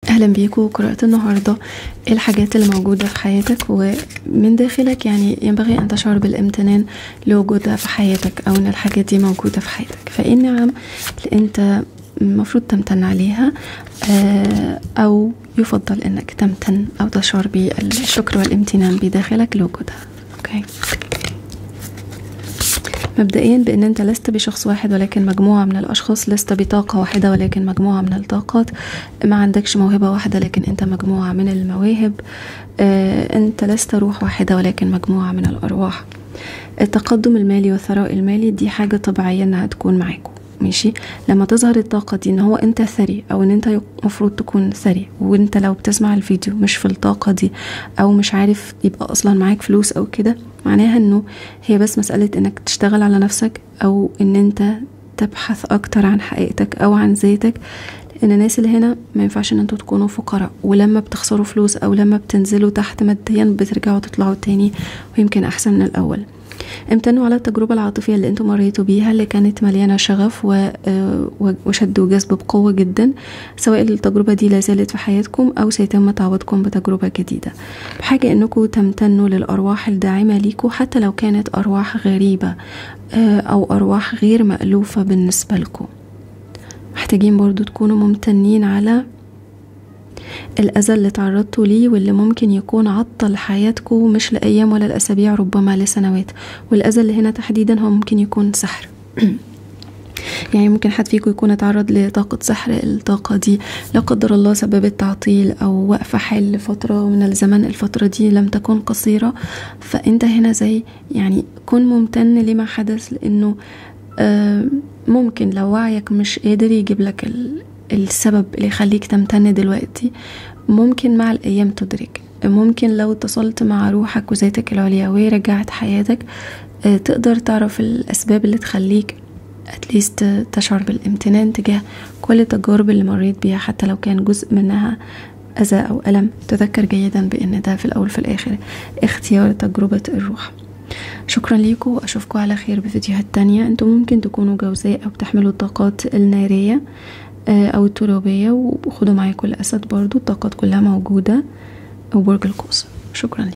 اهلا بيكم قراءة النهاردة ايه الحاجات اللي موجودة في حياتك ومن داخلك يعني ينبغي ان تشعر بالامتنان لوجودها في حياتك او ان الحاجات دي موجودة في حياتك فايه النعم اللي انت المفروض تمتن عليها آه، او يفضل انك تمتن او تشعر بالشكر والامتنان بداخلك لوجودها اوكي مبدئيا بان انت لست بشخص واحد ولكن مجموعه من الاشخاص لست بطاقه واحده ولكن مجموعه من الطاقات ما عندكش موهبه واحده لكن انت مجموعه من المواهب آه، انت لست روح واحده ولكن مجموعه من الارواح التقدم المالي والثراء المالي دي حاجه طبيعيه انها تكون معاكم ماشي لما تظهر الطاقة دي ان هو انت ثري او ان انت المفروض تكون ثري وانت لو بتسمع الفيديو مش في الطاقة دي او مش عارف يبقى اصلا معاك فلوس او كده معناها انه هي بس مسألة انك تشتغل على نفسك او ان انت تبحث اكتر عن حقيقتك او عن ذاتك لان الناس اللي هنا ما ينفعش ان انتوا تكونوا فقراء ولما بتخسروا فلوس او لما بتنزلوا تحت ماديا بترجعوا تطلعوا تاني ويمكن احسن من الاول امتنوا على التجربة العاطفية اللي انتم مريتوا بيها اللي كانت مليانة شغف وشد وجذب بقوة جدا سواء التجربة دي لازالت في حياتكم أو سيتم تعويضكم بتجربة جديدة بحاجة انكم تمتنوا للأرواح الداعمة ليكم حتى لو كانت أرواح غريبة أو أرواح غير مألوفة بالنسبة لكم محتاجين برضو تكونوا ممتنين على الأذى اللي تعرضتوا ليه واللي ممكن يكون عطل حياتكم مش لأيام ولا لأسابيع ربما لسنوات والأذى اللي هنا تحديدا هو ممكن يكون سحر يعني ممكن حد فيكم يكون اتعرض لطاقة سحر الطاقة دي لا قدر الله سببت تعطيل أو وقف حل لفترة من الزمن الفترة دي لم تكن قصيرة فأنت هنا زي يعني كن ممتن لما حدث لأنه ممكن لو وعيك مش قادر يجيب لك السبب اللي يخليك تمتن دلوقتي ممكن مع الأيام تدرك ممكن لو اتصلت مع روحك وذاتك العليا ورجعت حياتك تقدر تعرف الأسباب اللي تخليك اتليست تشعر بالامتنان تجاه كل التجارب اللي مريت بيها حتى لو كان جزء منها أذى أو ألم تذكر جيدا بأن ده في الأول في الآخر اختيار تجربة الروح شكرا ليكم وأشوفكم على خير بفيديوهات تانية انتم ممكن تكونوا جوزاء أو بتحملوا الطاقات النارية او الترابية وخدوا معاكم الاسد برضو الطاقات كلها موجودة وبرج القوس شكرا لي